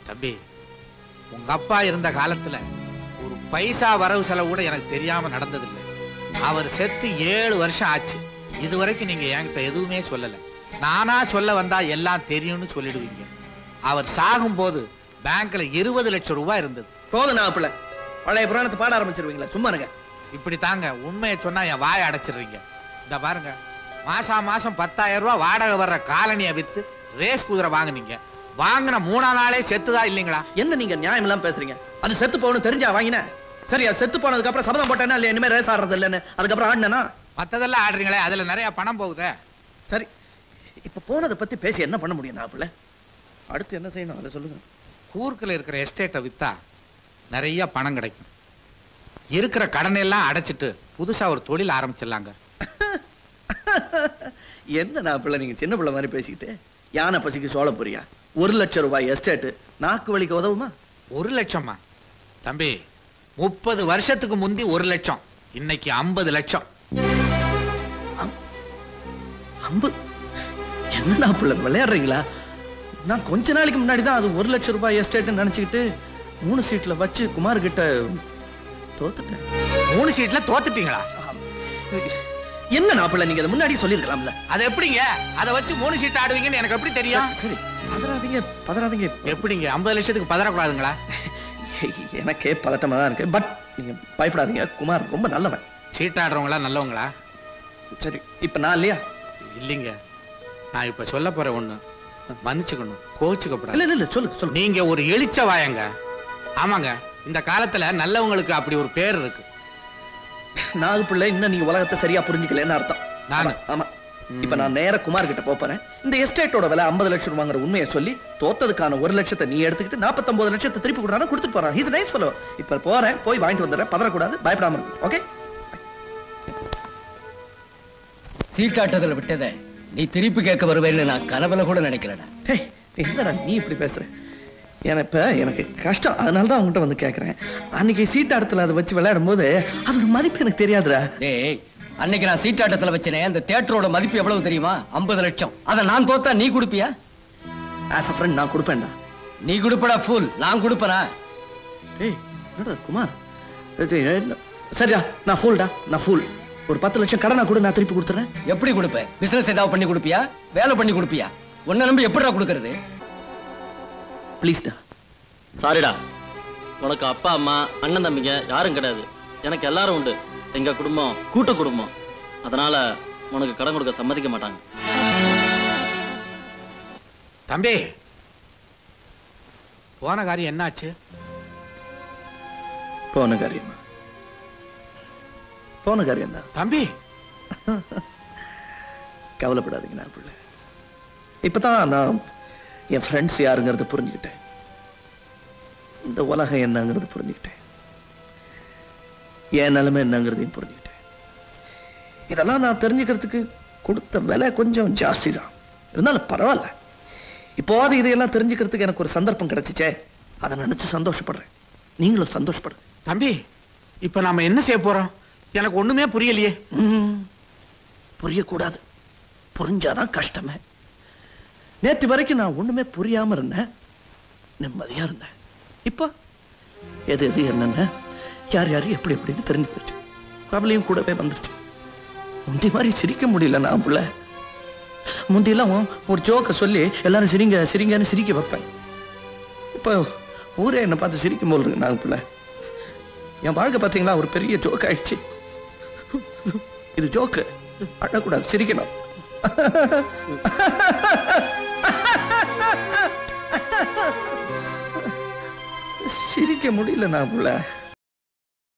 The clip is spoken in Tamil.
தம்பி உங்க அப்பா இருந்த காலத்துல ஒரு பைசா வரவு செலவு கூட எனக்கு தெரியாம நடந்ததில்லை அவர் செத்து ஏழு வருஷம் ஆச்சு இது வரைக்கும் நீங்க என்கிட்ட எதுவுமே சொல்லல நானா சொல்ல வந்தா எல்லாம் தெரியும்னு சொல்லிடுவீங்க அவர் சாகும்போது பேங்க்ல இருபது லட்சம் ரூபாய் இருந்தது போதும் நான் பிள்ளை பழைய புராணத்தை பாட ஆரம்பிச்சிருவீங்களா சும்மா இருங்க இப்படி தாங்க உண்மையை சொன்னா என் வாயை அடைச்சிடுறீங்க இந்த பாருங்க மாசா மாசம் பத்தாயிரம் ரூபாய் வாடகை வர்ற காலனியை வித்து ரேஸ் குதிரை வாங்குனீங்க வாங்கின மூணா நாளே செத்துதா இல்லைங்களா என்ன நீங்க நியாயம் எல்லாம் பேசுறீங்க அது செத்து போகணும் தெரிஞ்சா வாங்கினேன் சரி அது செத்து போனதுக்கு அப்புறம் சபதம் போட்டேன்னா இல்ல இனிமே ரேஸ் ஆடுறது இல்லைன்னு அதுக்கப்புறம் ஆடினா மத்ததெல்லாம் ஆடுறீங்களே அதுல நிறைய பணம் போகுதே சரி இப்ப போனதை பத்தி பேசி என்ன பண்ண முடியும் நான் பிள்ளை அடுத்து என்ன செய்யணும் அதை சொல்லுங்க கூர்க்கில் இருக்கிற எஸ்டேட்டை வித்தா நிறைய பணம் கிடைக்கும் இருக்கிற கடனை எல்லாம் அடைச்சிட்டு புதுசா ஒரு தொழில் ஆரம்பிச்சிடலாங்க என்ன நான் பிள்ளை நீங்க சின்ன பிள்ளை மாதிரி பேசிக்கிட்டு யானை பசிக்கு சோள பொரியா ஒரு லட்சம் ரூபாய் எஸ்டேட்டு நாக்கு வலிக்கு உதவுமா ஒரு லட்சமா தம்பி முப்பது வருஷத்துக்கு முந்தி ஒரு லட்சம் இன்னைக்கு ஐம்பது லட்சம் அம்பு என்னடா பிள்ளை விளையாடுறீங்களா நான் கொஞ்ச நாளைக்கு முன்னாடி தான் அது ஒரு லட்சம் ரூபாய் எஸ்டேட்னு நினச்சிக்கிட்டு மூணு சீட்டில் வச்சு குமார் கிட்ட தோத்துட்டேன் மூணு சீட்ல தோத்துட்டீங்களா என்ன நான் பிள்ளை நீங்க அதை முன்னாடி சொல்லியிருக்கலாம்ல அது எப்படிங்க அதை வச்சு மூணு சீட் ஆடுவீங்கன்னு எனக்கு எப்படி தெரியும் சரி பதறாதீங்க பதறாதீங்க எப்படிங்க ஐம்பது லட்சத்துக்கு பதறக்கூடாதுங்களா எனக்கே பதட்டமா தான் இருக்கு பட் நீங்க பயப்படாதீங்க குமார் ரொம்ப நல்லவன் சீட் ஆடுறவங்களா நல்லவங்களா சரி இப்ப நான் இல்லையா இல்லைங்க நான் இப்ப சொல்ல போற ஒண்ணு மன்னிச்சுக்கணும் கோச்சுக்கப்படாது இல்ல இல்ல இல்ல சொல்லுங்க சொல்லுங்க நீங்க ஒரு எலிச்ச வாயங்க ஆமாங்க இந்த காலத்துல நல்லவங்களுக்கு அப்படி ஒரு பேர் இருக்கு நாகப்பிள்ளை இன்னும் நீங்க உலகத்தை சரியா புரிஞ்சுக்கலன்னு அர்த்தம் நானு? ஆமா, ஆமா இப்ப நான் நேரா குமார் கிட்ட போப் போறேன் இந்த எஸ்டேட்டோட விலை 50 லட்சம் ரூபாங்கிற உண்மையை சொல்லி தோத்ததுக்கான ஒரு லட்சத்தை நீ எடுத்துக்கிட்டு 49 லட்சத்தை திருப்பி கொடுறானா கொடுத்துட்டு போறான் ஹீஸ் நைஸ் ஃபெலோ இப்ப போறேன் போய் வாங்கிட்டு வந்துடுறேன் பதறக்கூடாது பயப்படாம இருக்கு ஓகே சீட்டாட்டத்தில் விட்டதை நீ திருப்பி கேட்க வருவேன்னு நான் கனவுல கூட நினைக்கிறேன் டேய் என்னடா நீ இப்படி பேசுற எனக்கு இப்ப எனக்கு கஷ்டம் அதனால தான் உங்ககிட்ட வந்து கேட்கறேன் அன்னைக்கு சீட்டாட்டத்தில் அதை வச்சு விளையாடும் போது அதோட மதிப்பு எனக்கு தெரியாதுடா டேய் அன்னைக்கு நான் சீட்டாட்டத்தில் வச்சனே அந்த தேட்டரோட மதிப்பு எவ்வளவு தெரியுமா ஐம்பது லட்சம் அதை நான் தோத்தா நீ கொடுப்பியா ஆஸ் அ ஃப்ரெண்ட் நான் கொடுப்பேன்டா நீ கொடுப்படா ஃபுல் நான் கொடுப்பனா ஏய் என்னடா குமார் இது என்ன- சரிடா நான் ஃபுல்டா நான் ஃபுல் ஒரு பத்து லட்சம் கடனா கூட நான் திருப்பி கொடுத்துறேன் எப்படி கொடுப்ப பிசினஸ் ஏதாவது பண்ணி கொடுப்பியா வேலை பண்ணி கொடுப்பியா உன்னை நம்பி எப்படிடா கொடுக்கறது ப்ளீஸ்டா சாரிடா உனக்கு அப்பா அம்மா அண்ணன் தம்பிங்க யாரும் கிடையாது எனக்கு எல்லாரும் உண்டு எங்க குடும்பம் கூட்டு குடும்பம் அதனால உனக்கு கடன் கொடுக்க சம்மதிக்க மாட்டாங்க தம்பி போன காரியம் என்னாச்சு போன காரியமா போன காரியம் தான் தம்பி கவலைப்படாதீங்க நான் பிள்ளை இப்பதான் நான் என் ஃப்ரெண்ட்ஸ் யாருங்கிறத புரிஞ்சுக்கிட்டேன் இந்த உலகம் என்னங்கிறது புரிஞ்சுக்கிட்டேன் என் நிலைமை என்னங்கிறதையும் புரிஞ்சுக்கிட்டேன் இதெல்லாம் நான் தெரிஞ்சுக்கிறதுக்கு கொடுத்த விலை கொஞ்சம் ஜாஸ்தி தான் இருந்தாலும் பரவாயில்ல இப்போது இதையெல்லாம் தெரிஞ்சுக்கிறதுக்கு எனக்கு ஒரு சந்தர்ப்பம் கிடைச்சிச்சே அதை நினைச்சு சந்தோஷப்படுறேன் நீங்களும் சந்தோஷப்படுங்க தம்பி இப்ப நாம என்ன செய்ய போறோம் எனக்கு ஒண்ணுமே புரியலையே ம், புரியக்கூடாது புரிஞ்சாதான் கஷ்டமே நேற்று வரைக்கும் நான் ஒண்ணுமே புரியாம இருந்தேன் நிம்மதியா இருந்தேன் இப்போ எது எது என்னென்ன யார் யார் எப்படி எப்படின்னு தெரிஞ்சு போச்சு கவலையும் கூடவே வந்துருச்சு முந்தி மாதிரி சிரிக்க முடியல நான் புள்ள முந்தியெல்லாம் ஒரு ஜோக்கை சொல்லி எல்லாரும் சிரிங்க சிரிங்கன்னு சிரிக்க வைப்பேன் இப்போ ஊரே என்னை பார்த்து சிரிக்கும் போல் இருக்கு நான் பிள்ளை என் வாழ்க்கை பார்த்தீங்களா ஒரு பெரிய ஜோக் ஆயிடுச்சு இது ஜோக்கு அழக்கூடாது சிரிக்கணும் சிரிக்க முடியல நான் புள்ள